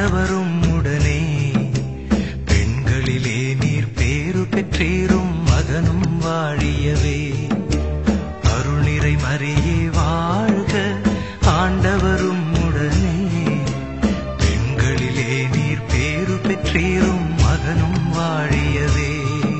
ஆண்டவரும் உடனே பெண்களிலே நீர் பேரு பெற்றீரும் மகனும் வாழியவே அருள்நிறை மறியே வாழ்க ஆண்டவரும் உடனே பெண்களிலே நீர் பேரு பெற்றீரும் மகனும் வாழியவே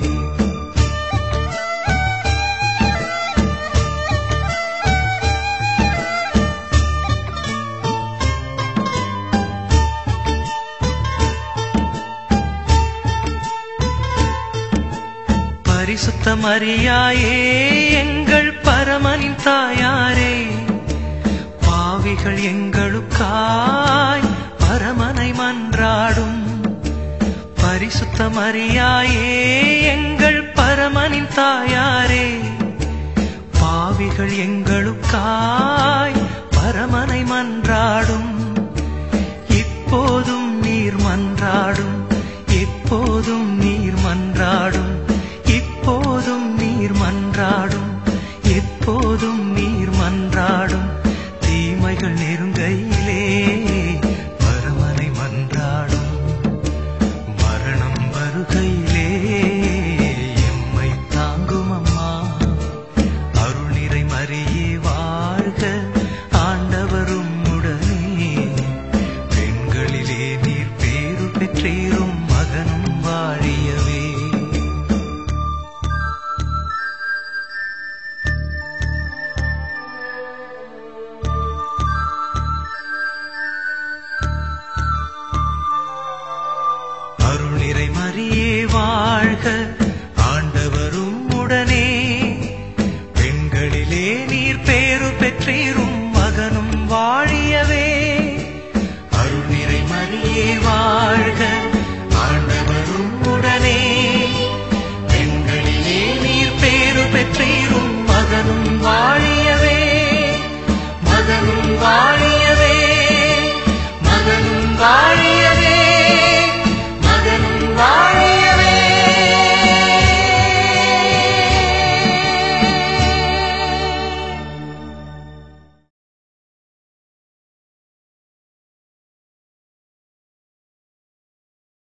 பரிசுத்த மரியாயே எங்கள் பரமனின் தாயாரே பாவிகள் எங்களுக்காய் பரமனை மன்றாடும் பரிசுத்த மரியாயே எங்கள் பரமனின் தாயாரே பாவிகள் எங்களுக்காய் பரமனை மன்றாடும் இப்போதும் நீர் மன்றாடும் எப்போதும் நீர் மன்றாடும் இப்போதும் நீர் மன்றாடும் எப்போதும் நீர் மன்றாடும் தீமைகள் நெருங்கையிலே பரமனை மன்றாடும் மரணம் வருகையிலே எம்மை தாங்கும் அம்மா அருள்நிறை மறியே வாழ்க ஆண்டவரும் உடனே பெண்களிலே நீர் பேரு பெற்றீரும் மகனும் வாழியவே அருள்நிறை மறியே வாழ்க ஆண்டவரும் உடனே பெண்களிலே நீர் பேரு பெற்றீரும் மகனும் வாழியவே அருள்நிறை மறியே வாழ்க ஆண்டவரும் உடனே பெண்களிலே நீர் பேரு பெற்றீரும் மகனும் வாழியவே மகனும் வாழியவே